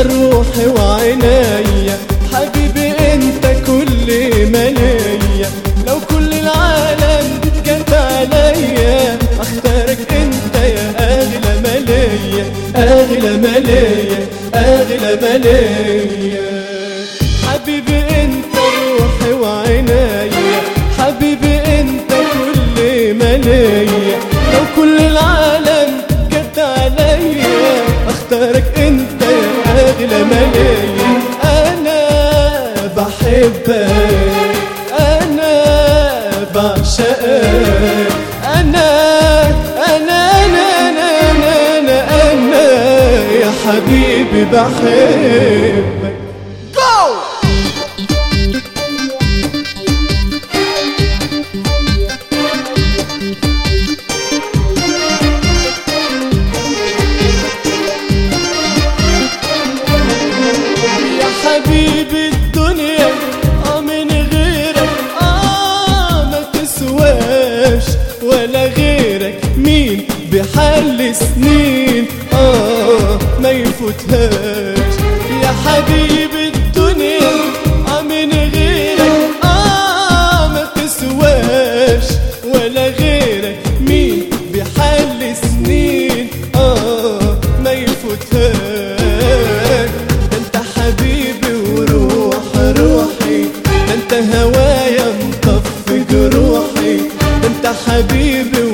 روحي وعينيا حبيبي انت كل ما ليا لو كل العالم جت عليا اختارك انت يا اغلى ما ليا اغلى ما ليا اغلى ما ليا حبيبي انت روحي وعينيا حبيبي انت كل ما ليا لو كل العالم جت عليا اختارك انت يا اغلى ما ليا انا بحبك انا بعشقك انا انا انا انا انا انا, أنا يا حبيبي بحبك يا حبيبي الدنيا اه من غيرك اه ما تسواش ولا غيرك مين بحل سنين اه ما يفوتهاش يا حبيبي الدنيا اه من غيرك اه ما تسواش ولا غيرك مين بحل سنين اه ما يفوتهاش ده انت حبيبي وروح روحي ده انت هوايا مطفي جروحي ده انت حبيبي